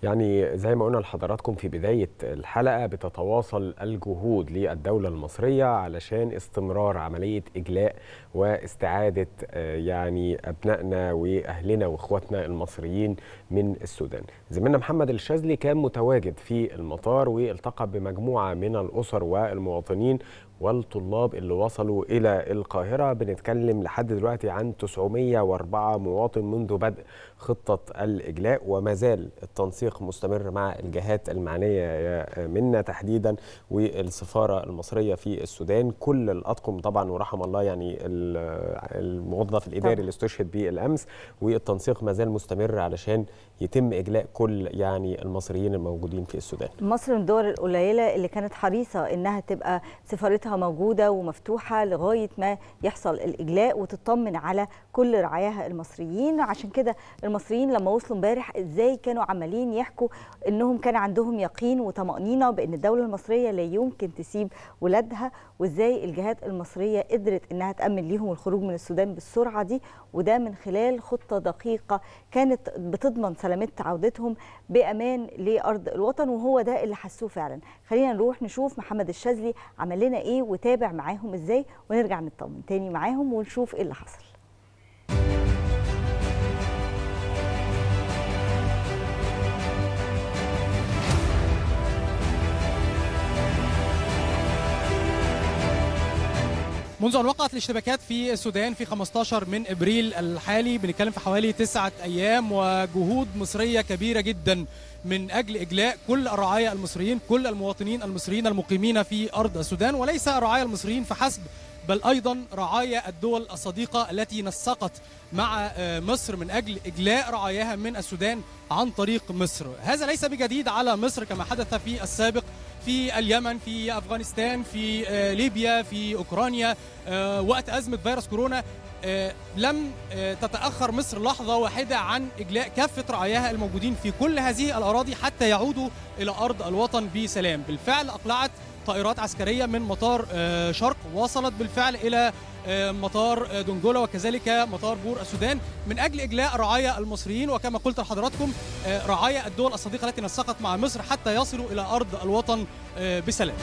يعني زي ما قلنا لحضراتكم في بداية الحلقة بتتواصل الجهود للدولة المصرية علشان استمرار عملية إجلاء واستعادة يعني أبنائنا وأهلنا وإخواتنا المصريين من السودان زميلنا محمد الشاذلي كان متواجد في المطار والتقى بمجموعة من الأسر والمواطنين والطلاب اللي وصلوا إلى القاهرة بنتكلم لحد دلوقتي عن 904 مواطن منذ بدء خطة الإجلاء وما زال التنسيق مستمر مع الجهات المعنية منا تحديدا والسفارة المصرية في السودان كل الأطقم طبعا ورحم الله يعني الموظف الإداري اللي استشهد به الأمس والتنسيق ما زال مستمر علشان يتم إجلاء كل يعني المصريين الموجودين في السودان مصر من الدول القليلة اللي كانت حريصة إنها تبقى سفارتها موجودة ومفتوحة لغاية ما يحصل الإجلاء وتطمن على كل رعاياها المصريين عشان كده المصريين لما وصلوا امبارح ازاي كانوا عمالين يحكوا انهم كان عندهم يقين وطمأنينة بان الدولة المصرية لا يمكن تسيب ولادها وازاي الجهات المصرية قدرت انها تأمن ليهم الخروج من السودان بالسرعة دي وده من خلال خطة دقيقة كانت بتضمن سلامة عودتهم بأمان لأرض الوطن وهو ده اللي حسوه فعلا خلينا نروح نشوف محمد الشاذلي عمل لنا ايه وتابع معاهم ازاي ونرجع نطمن تاني معاهم ونشوف ايه اللي حصل منذ ان وقعت الاشتباكات في السودان في 15 من ابريل الحالي بنتكلم في حوالي تسعة ايام وجهود مصريه كبيره جدا من اجل اجلاء كل الرعايا المصريين كل المواطنين المصريين المقيمين في ارض السودان وليس رعايا المصريين فحسب بل ايضا رعايا الدول الصديقه التي نسقت مع مصر من اجل اجلاء رعاياها من السودان عن طريق مصر هذا ليس بجديد على مصر كما حدث في السابق في اليمن في افغانستان في ليبيا في اوكرانيا وقت ازمه فيروس كورونا لم تتاخر مصر لحظه واحده عن اجلاء كافه رعاياها الموجودين في كل هذه الاراضي حتى يعودوا الى ارض الوطن بسلام بالفعل اقلعت طائرات عسكريه من مطار شرق وصلت بالفعل الى مطار دنجولا وكذلك مطار بور السودان من اجل اجلاء رعايا المصريين وكما قلت لحضراتكم رعايا الدول الصديقه التي نسقت مع مصر حتى يصلوا الى ارض الوطن بسلام.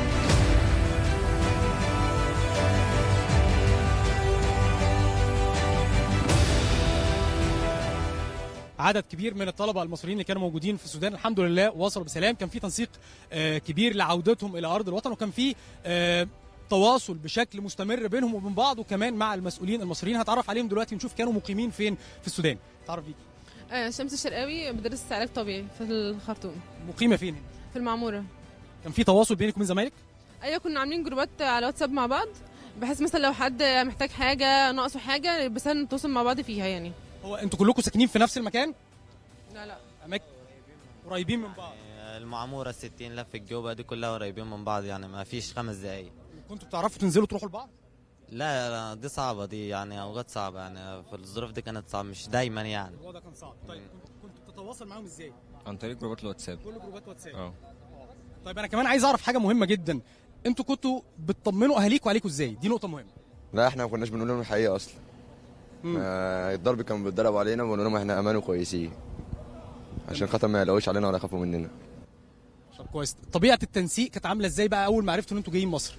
عدد كبير من الطلبه المصريين اللي كانوا موجودين في السودان الحمد لله وصلوا بسلام كان في تنسيق كبير لعودتهم الى ارض الوطن وكان في تواصل بشكل مستمر بينهم وبين بعض وكمان مع المسؤولين المصريين هتعرف عليهم دلوقتي نشوف كانوا مقيمين فين في السودان تعرف بيكي آه شمس الشرقاوي بدرس علاج طبيعي في الخرطوم مقيمه فين هنا في المعموره كان في تواصل بينك وبين زمايلك ايوه كنا عاملين جروبات على واتساب مع بعض بحيث مثلا لو حد محتاج حاجه ناقصه حاجه بس نتواصل مع بعض فيها يعني هو انتوا كلكم ساكنين في نفس المكان لا لا اماكن قريبين من بعض المعموره 60 لف الجوبه دي كلها قريبين من بعض يعني ما فيش خمس دقايق كنتوا بتعرفوا تنزلوا تروحوا لبعض لا لا دي صعبه دي يعني اوقات صعبه يعني في الظروف دي كانت صعبه مش دايما يعني الوضع كان صعب طيب كنتوا بتتواصل معاهم ازاي عن طريق جروبات الواتساب كل جروبات واتساب اه طيب انا كمان عايز اعرف حاجه مهمه جدا انتوا كنتوا بتطمنوا اهاليكم عليكم ازاي دي نقطه مهمه لا احنا ما كناش بنقول لهم الحقيقه اصلا آه الضرب كان بيتضرب علينا وبنقول لهم احنا امان وكويسين عشان خاطر ما يقلقوش علينا ولا يخافوا مننا طب كويس طبيعه التنسيق كانت عامله ازاي بقى اول ما عرفتوا ان انتوا جايين مصر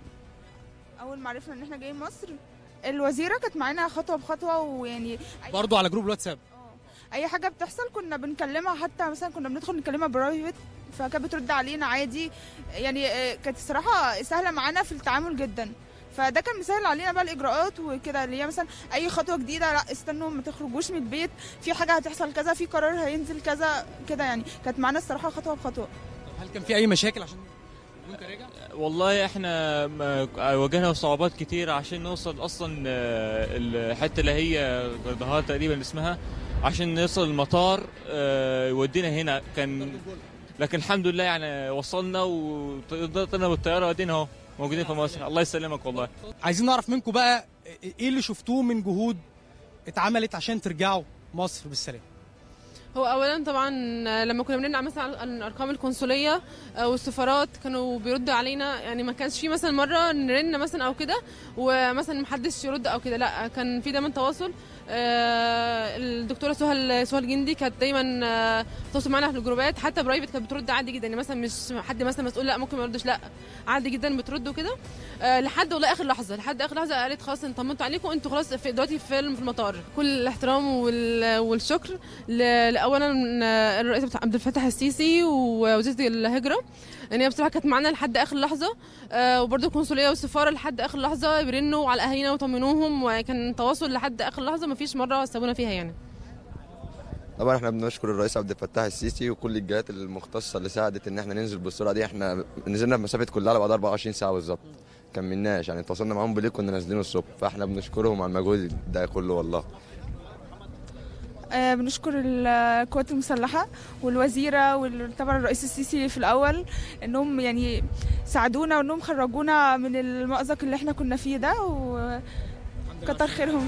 اول ما عرفنا ان احنا جايين مصر الوزيره كانت معانا خطوه بخطوه ويعني برضه على جروب الواتساب اي حاجه بتحصل كنا بنكلمها حتى مثلا كنا بندخل نكلمها برايفت فكانت بترد علينا عادي يعني كانت الصراحه سهله معانا في التعامل جدا فده كان مسهل علينا بقى الاجراءات وكده اللي هي مثلا اي خطوه جديده لا استنوا ما تخرجوش من البيت في حاجه هتحصل كذا في قرار هينزل كذا كده يعني كانت معانا الصراحه خطوه بخطوه هل كان في اي مشاكل عشان وانت راجع والله احنا واجهنا صعوبات كتير عشان نوصل اصلا الحته اللي هي غردهار تقريبا اسمها عشان نوصل المطار يودينا هنا كان لكن الحمد لله يعني وصلنا وطلعنا بالطياره ودينا اهو موجودين في مصر الله يسلمك والله عايزين نعرف منكم بقى ايه اللي شفتوه من جهود اتعملت عشان ترجعوا مصر بالسلام هو اولا طبعا لما كنا بنرجع مثلا على الارقام القنصليه والسفارات كانوا بيردوا علينا يعني ما كانش في مثلا مره نرن مثلا او كده ومثلا محدش يرد او كده لا كان في دايما تواصل آه، الدكتوره سهى سهى الجندي كانت دايما آه، تتواصل معانا في الجروبات حتى برايفت كانت بترد عادي جدا يعني مثلا مش حد مثلا مسؤول لا ممكن ما يردش لا عادي جدا بترد وكده آه، لحد والله اخر لحظه لحد اخر لحظه قالت خلاص ان طمنتوا عليكم انتوا خلاص في دلوقتي في الم- في المطار كل الاحترام وال- والشكر ل- لاولا آه، الرئيس عبد الفتاح السيسي ووزيره الهجره ان هي بصراحه كانت معانا لحد اخر لحظه آه، وبرده القنصليه والسفاره لحد اخر لحظه بيرنوا على اهالينا ويطمنوهم وكان تواصل لحد اخر لحظه ما فيش مره سابونا فيها يعني طبعا احنا بنشكر الرئيس عبد الفتاح السيسي وكل الجهات المختصه اللي ساعدت ان احنا ننزل بالسرعه دي احنا نزلنا بمسافه كلها على بعد 24 ساعه بالظبط كملناش يعني تواصلنا معاهم بالليل كنا نازلين الصبح فاحنا بنشكرهم على المجهود ده كله والله آه، بنشكر القوات المسلحة والوزيرة وطبعا الرئيس السيسي في الأول إنهم يعني ساعدونا وإنهم خرجونا من المأزق اللي إحنا كنا فيه ده وكتر خيرهم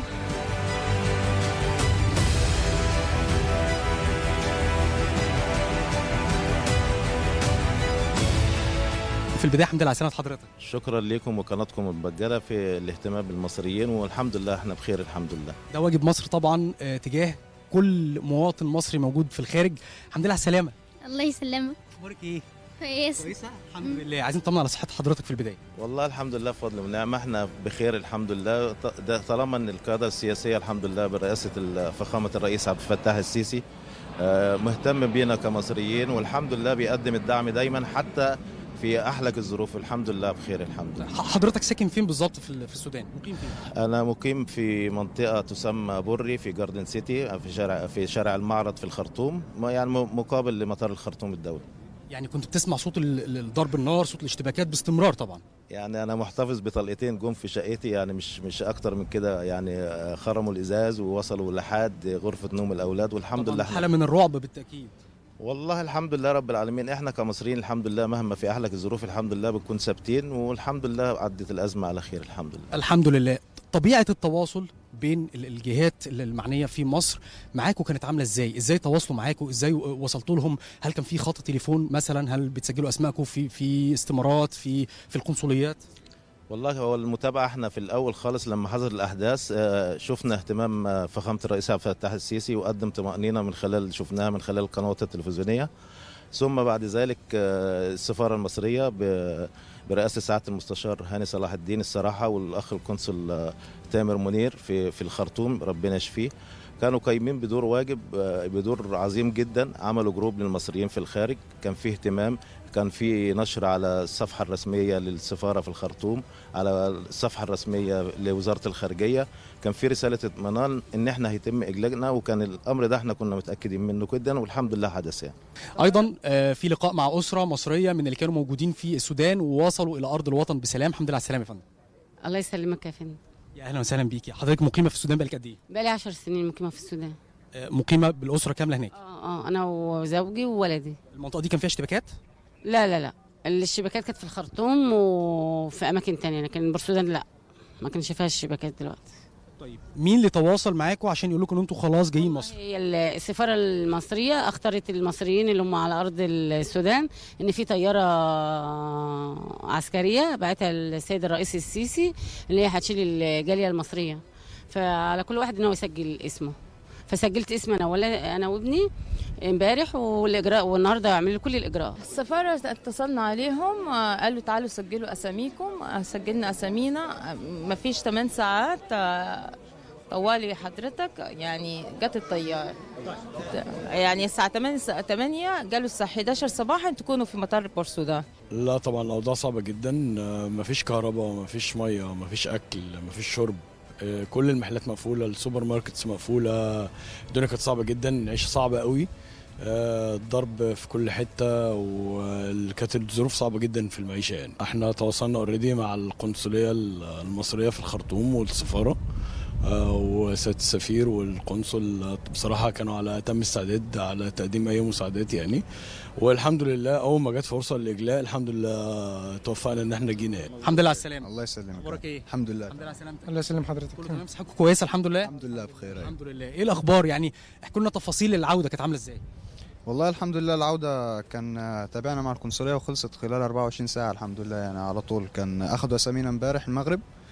في البدايه الحمد لله على سلامه حضرتك شكرا لكم وقناتكم المبجله في الاهتمام بالمصريين والحمد لله احنا بخير الحمد لله ده واجب مصر طبعا آه، تجاه كل مواطن مصري موجود في الخارج الحمد لله على السلامه الله يسلمك اخبارك ايه كويس كويسه الحمد لله عايزين نطمن على صحه حضرتك في البدايه والله الحمد لله بفضل ونعمه احنا بخير الحمد لله ط- ده طالما ان القياده السياسيه الحمد لله برئاسه ال- فخامه الرئيس عبد الفتاح السيسي آه، مهتم بينا كمصريين والحمد لله بيقدم الدعم دايما حتى في احلك الظروف الحمد لله بخير الحمد لله ح- حضرتك ساكن فين بالظبط في ال- في السودان مقيم فين انا مقيم في منطقه تسمى بري في جاردن سيتي في شارع في شارع المعرض في الخرطوم ما- يعني م- مقابل لمطار الخرطوم الدولي يعني كنت بتسمع صوت ال- ال- ضرب النار صوت الاشتباكات باستمرار طبعا يعني انا محتفظ بطلقتين جم في شقتي يعني مش مش اكتر من كده يعني آه، خرموا الازاز ووصلوا لحد غرفه نوم الاولاد والحمد طبعاً لله حاله من الرعب بالتاكيد والله الحمد لله رب العالمين احنا كمصريين الحمد لله مهما في احلك الظروف الحمد لله بنكون ثابتين والحمد لله عدت الازمه على خير الحمد لله الحمد لله طبيعه التواصل بين ال- الجهات المعنيه في مصر معاكم كانت عامله ازاي ازاي تواصلوا معاكم ازاي وصلتوا لهم هل كان في خط تليفون مثلا هل بتسجلوا اسماءكم في في استمارات في في القنصليات والله هو المتابعة احنا في الأول خالص لما حصل الأحداث آه، شفنا اهتمام آه، فخامة الرئيس عبد الفتاح السيسي وقدم طمأنينة من خلال شفناها من خلال القنوات التلفزيونية ثم بعد ذلك آه، السفارة المصرية ب- برئاسة سعادة المستشار هاني صلاح الدين الصراحة والأخ القنصل آه، تامر منير في في الخرطوم ربنا يشفيه كانوا قايمين بدور واجب آه، بدور عظيم جدا عملوا جروب للمصريين في الخارج كان فيه اهتمام كان في نشر على الصفحة الرسمية للسفارة في الخرطوم على الصفحة الرسمية لوزارة الخارجية كان في رسالة اطمئنان ان احنا هيتم اجلاجنا وكان الامر ده احنا كنا متأكدين منه جدا والحمد لله حدث يعني ايضا آه، في لقاء مع اسره مصريه من اللي كانوا موجودين في السودان ووصلوا الى ارض الوطن بسلام الحمد لله على السلامه يا فندم الله يسلمك يا فندم يا اهلا وسهلا بيكي حضرتك مقيمه في السودان بقالك قد ايه بقالي عشر سنين مقيمة في السودان آه، مقيمه بالاسره كامله هناك اه اه انا وزوجي وولدي المنطقه دي كان فيها اشتباكات لا لا لا الشبكات كانت في الخرطوم وفي اماكن تانية لكن بورسودان لا ما كانش فيها الشبكات دلوقتي طيب مين اللي تواصل معاكم عشان يقول لكم ان انتوا خلاص جايين مصر هي السفارة المصرية اختارت المصريين اللي هم على أرض السودان إن في طيارة عسكرية بعتها السيد الرئيس السيسي اللي هي هتشيل الجالية المصرية فعلى كل واحد إن هو يسجل اسمه فسجلت اسمي أنا ولا أنا وابني امبارح والإجراء والنهارده يعملوا كل الإجراءات السفارة اتصلنا عليهم آه، قالوا تعالوا سجلوا أساميكم آه، سجلنا أسامينا آه، مفيش 8 ساعات آه، طوالي حضرتك يعني جت الطيارة يعني الساعة 8 الساعة 8 قالوا الساعة 11 صباحا تكونوا في مطار بورسودان لا طبعا الاوضاع صعبه جدا آه، مفيش كهرباء مفيش ميه مفيش اكل مفيش شرب آه، كل المحلات مقفوله السوبر ماركتس مقفوله الدنيا كانت صعبه جدا العيشه صعبه قوي آه، الضرب في كل حته وكانت الظروف صعبه جدا في المعيشه يعني احنا تواصلنا اوريدي مع القنصليه المصريه في الخرطوم والسفاره آه، وسياده السفير والقنصل آه، بصراحه كانوا على اتم استعداد على تقديم اي مساعدات يعني والحمد لله اول ما جت فرصه للاجلاء الحمد لله توفقنا ان احنا جينا يعني. الحمد لله على السلامه الله يسلمك اخبارك ايه الحمد لله الحمد لله على سلامتك الله يسلم حضرتك كله تمام صحتكم كويسه الحمد لله الحمد لله بخير الحمد لله ايه الاخبار يعني احكوا لنا تفاصيل العوده كانت عامله ازاي والله الحمد لله العودة كان آه، تابعنا مع القنصلية وخلصت خلال 24 ساعة الحمد لله يعني على طول كان أخدوا أسامينا امبارح المغرب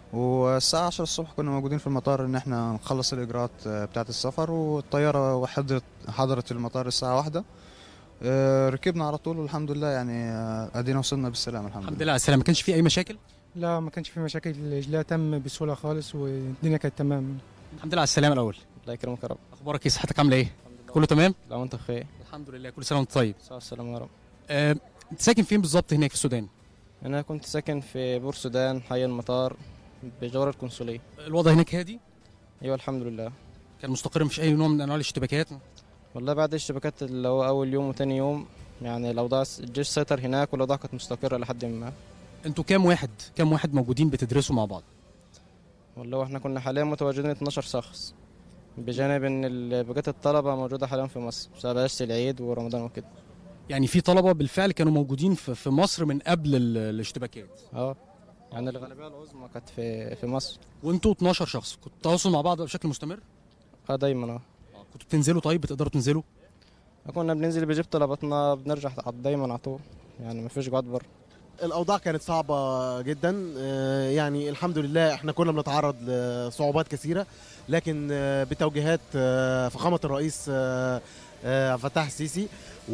والساعة 10 الصبح كنا موجودين في المطار إن إحنا نخلص الإجراءات آه، بتاعة السفر والطيارة حضرت حضرت المطار الساعة واحدة آه، ركبنا على طول والحمد لله يعني آه، أدينا وصلنا بالسلامة الحمد لله الحمد لله على السلامه ما كانش في اي مشاكل لا ما كانش في مشاكل الاجلاء تم بسهوله خالص والدنيا كانت تمام الحمد لله على السلامه الاول الله يكرمك يا رب اخبارك ايه صحتك عامله ايه كله تمام لا وانت بخير الحمد لله كل سنه وانت طيب صلاه السلام يا رب آه، انت ساكن فين بالظبط هناك في السودان انا كنت ساكن في بور سودان حي المطار بجوار القنصليه الوضع هناك هادي ايوه الحمد لله كان مستقر مفيش اي نوع من انواع الاشتباكات والله بعد الشبكات اللي هو اول يوم وتاني يوم يعني الاوضاع الجيش سيطر هناك والاوضاع كانت مستقره لحد ما انتوا كام واحد كام واحد موجودين بتدرسوا مع بعض والله احنا كنا حاليا متواجدين 12 شخص بجانب ان ال- بقيه الطلبه موجوده حاليا في مصر بسبب اجازه العيد ورمضان وكده يعني في طلبه بالفعل كانوا موجودين في في مصر من قبل ال- الاشتباكات اه يعني الغالبيه العظمى كانت في في مصر وانتوا 12 شخص كنتوا تتواصلوا مع بعض بشكل مستمر اه دايما اه كنتوا بتنزلوا طيب بتقدروا تنزلوا كنا بننزل بجيب طلباتنا بنرجع على- دايما على طول يعني مفيش قعد بره الاوضاع كانت صعبه جدا آه، يعني الحمد لله احنا كنا بنتعرض لصعوبات كثيره لكن آه، بتوجيهات آه، فخامه الرئيس آه، آه، عبد الفتاح السيسي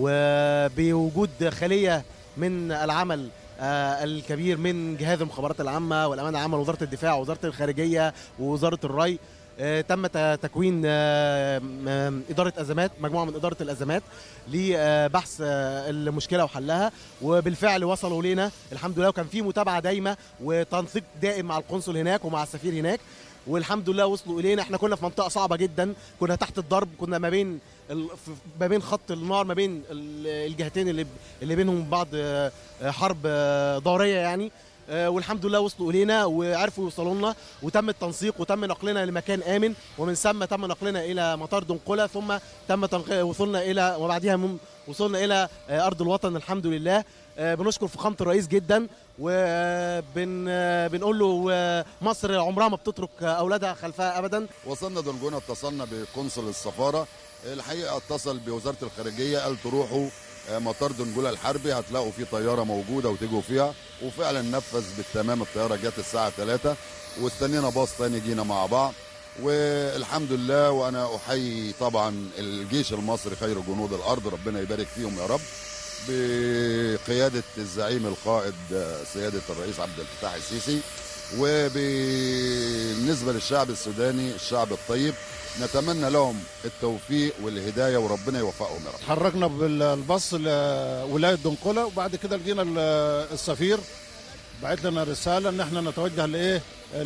وبوجود خليه من العمل آه، الكبير من جهاز المخابرات العامه والامان العامه ووزاره الدفاع ووزاره الخارجيه ووزاره الري آه، تم ت- تكوين آه، م- اداره ازمات مجموعه من اداره الازمات لبحث آه، المشكله وحلها وبالفعل وصلوا لنا الحمد لله وكان في متابعه دايمه وتنسيق دائم مع القنصل هناك ومع السفير هناك والحمد لله وصلوا الينا احنا كنا في منطقه صعبه جدا كنا تحت الضرب كنا ما بين ال- في- ما بين خط النار ما بين ال- الجهتين اللي اللي بينهم بعض آه، آه، حرب آه، ضاريه يعني آه، والحمد لله وصلوا الينا وعرفوا يوصلوا لنا وتم التنسيق وتم نقلنا لمكان امن ومن ثم تم نقلنا الى مطار دنقله ثم تم تنق- وصلنا الى وبعدها من وصلنا الى آه، ارض الوطن الحمد لله آه، بنشكر فخامه الرئيس جدا وبن بنقول له آه، مصر عمرها ما بتترك اولادها خلفها ابدا وصلنا دنجونة اتصلنا بقنصل السفارة الحقيقة اتصل بوزارة الخارجية قال تروحوا آه، مطار دنجولة الحربي هتلاقوا فيه طيارة موجودة وتجوا فيها وفعلا نفذ بالتمام الطيارة جت الساعة 3 واستنينا باص تاني جينا مع بعض والحمد لله وانا احيي طبعا الجيش المصري خير جنود الارض ربنا يبارك فيهم يا رب بقيادة الزعيم القائد آه، سيادة الرئيس عبد الفتاح السيسي وبالنسبة للشعب السوداني الشعب الطيب نتمنى لهم التوفيق والهداية وربنا يوفقهم يا رب تحركنا بالباص لولايه دنقله وبعد كده لقينا ال- السفير بعت لنا رساله ان احنا نتوجه لايه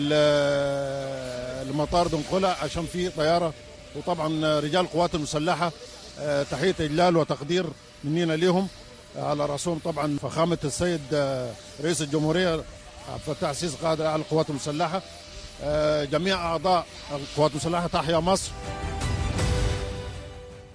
ال- لمطار دنقله عشان في طياره وطبعا رجال القوات المسلحه آه، تحيه اجلال وتقدير مننا ليهم على راسهم طبعا فخامه السيد آه، رئيس الجمهوريه عبد الفتاح السيسي قائد اعلى القوات المسلحه آه، جميع اعضاء القوات المسلحه تحيا مصر